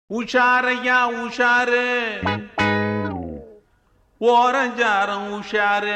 உஷாரையா உஷாரு ஓரஞ்சாரம் உஷாரு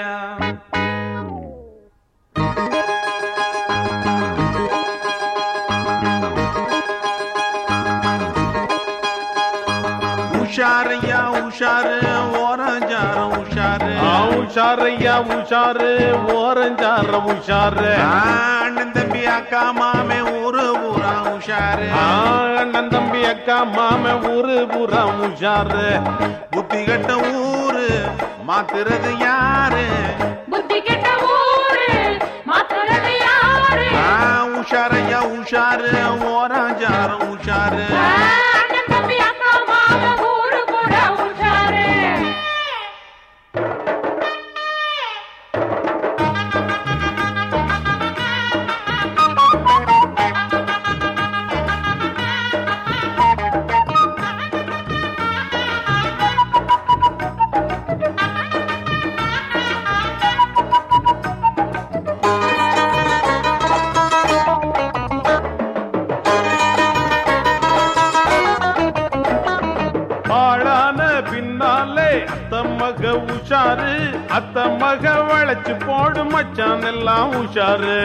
உஷாரையா உஷாரு ஓரஞ்சாரம் உஷாரு ஆ, உஷாரையா உஷாரு ஓரஞ்சார உஷாரு அண்ணன் தம்பி அக்கா மாமே ஊரு ஊரா உஷாரு ஆ, அண்ணன் தம்பி அக்கா மாம ஊரு பூரா உஷாரு புத்தி கட்ட ஊரு மாத்துறது யாரு புத்தி கெட்ட ஊரு மாத்துறது யாரு ஆ, உஷாரையா உஷாரு ஓராஞ்சாரம் உஷாரு அண்ணன் தம்பி அக்கா மாமா ஊரு கூட உஷாரு ஆளான பின்னாலே அத்த மக உஷாரு அத்த மக வளைச்சு போடு மச்சான் எல்லாம் உஷாரு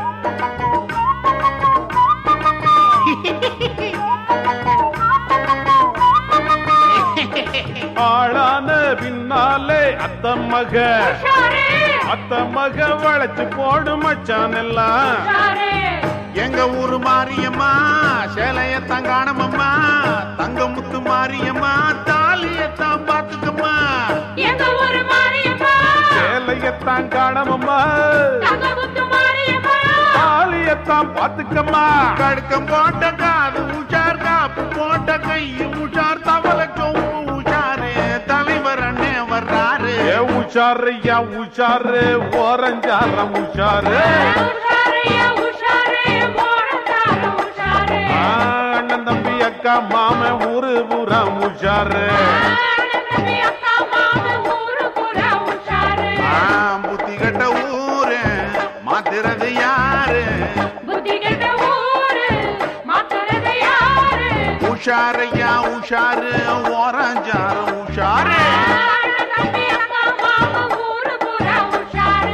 ஆளான பின்னாலே அத்த மக உஷாரு அத்த மக வளைச்சு போடு மச்சான் எல்லாம் உஷாரு எங்க ஊரு மாரியம்மா சேலையத்தான் காணமம்மா தங்க முத்து மாரியம்மா தாலியத்தான் பாத்துக்கம்மா எங்க ஊரு மாரியம்மா சேலையத்தான் காணமம்மா தங்கமுத்து மாரியம்மா தாலியத்தான் பாத்துக்கம்மா கடுக்கம் போட்ட காது உஷார் காப்பு போட்ட கை உஷார் தவளை கொம்பு உஷாரு தலைவர் அண்ணே வர்றாரு ஏ உஷாரையா உஷாரு ஓரஞ்சாரம் உஷாரு உஷாரையா உஷாரு ஓரந்தார உஷாரு ஆ, அண்ணன் தம்பி அக்கா மாம ஊரு பூரா உஷாரு அண்ணன் தம்பி அக்கா மாமா ஊரு கூட உஷாரு ஆ, புத்தி கட்ட ஊரு மாத்துறது யாரு புத்தி கெட்ட ஊரு மாத்துறது யாரு உஷாரையா உஷாரு ஓரஞ்சாரம் உஷாரு அண்ணன் தம்பி அக்கா மாமா ஊரு கூட உஷாரு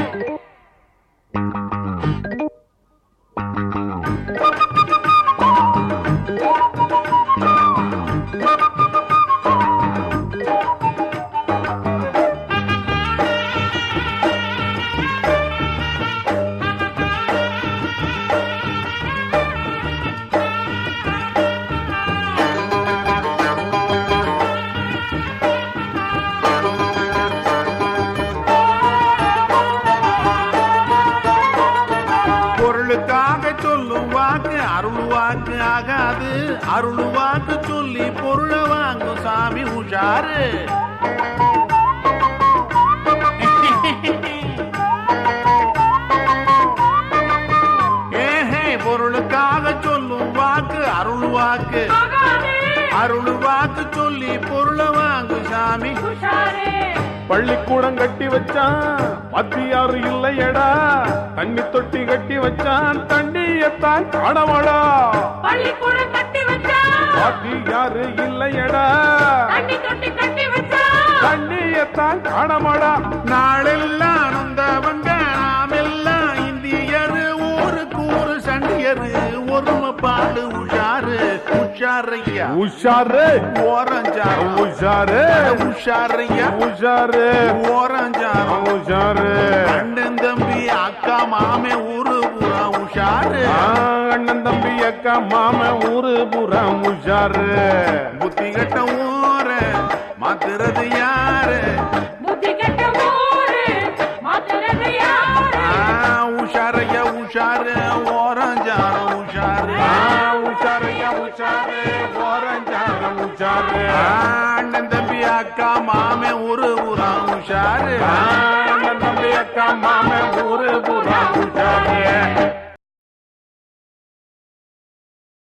பொருளுக்காக சொல்லும் வாக்கு அருள் வாக்கு ஆகாது அருள் வாக்கு சொல்லி பொருளை வாங்கும் சாமி உஷாரு ஏஹே பொருளுக்காக சொல்லும் வாக்கு அருள் வாக்கு ஆகாது அருள் வாக்கு சொல்லி பொருளை வாங்கும் சாமி உஷாரு பள்ளிக்கூடம் கட்டி வச்சான் மத்தியாரு இல்லையடா தண்ணி தொட்டி கட்டி வச்சான் தண்ணியத்தான் காணவாடா பள்ளிக்கூடம் கட்டி வச்சா வாத்தியாரு இல்லையடா தண்ணி தொட்டி கட்டி வச்சா தண்ணியத்தான் காணமாடா நாளெல்லாம் நொந்தவங்க நாமெல்லாம் இந்தியரு ஊருக்கு ஊரு சண்டியரு ஒருமைப்பாடு உஷாரு உஷாரையா உஷாரு ஓரஞ்சாரம் உஷாரு உஷாரையா உஷாரு ஓரஞ்சாரம் உஷாரு அண்ணன் தம்பி அக்கா மாமே ஊரு பூரா உஷாரு ஆ, அண்ணன் தம்பி அக்கா மாம ஊரு பூரா உஷாரு புத்தி கட்ட ஊரு மாத்துறது யாரு புத்தி கெட்ட ஊரு மாத்துறது யாரு ஆ, உஷாரையா உஷாரு ஓரஞ்சாரம் உஷாரு ஆ, உஷாரையா உஷாரு ஓரஞ்சாரம் உஷாரு ஆ, அண்ணன் தம்பி அக்கா மாமே ஊரு பூரா உஷாரு ஆ, அண்ணன் தம்பி அக்கா மாம ஊரு பூரா உஷாரு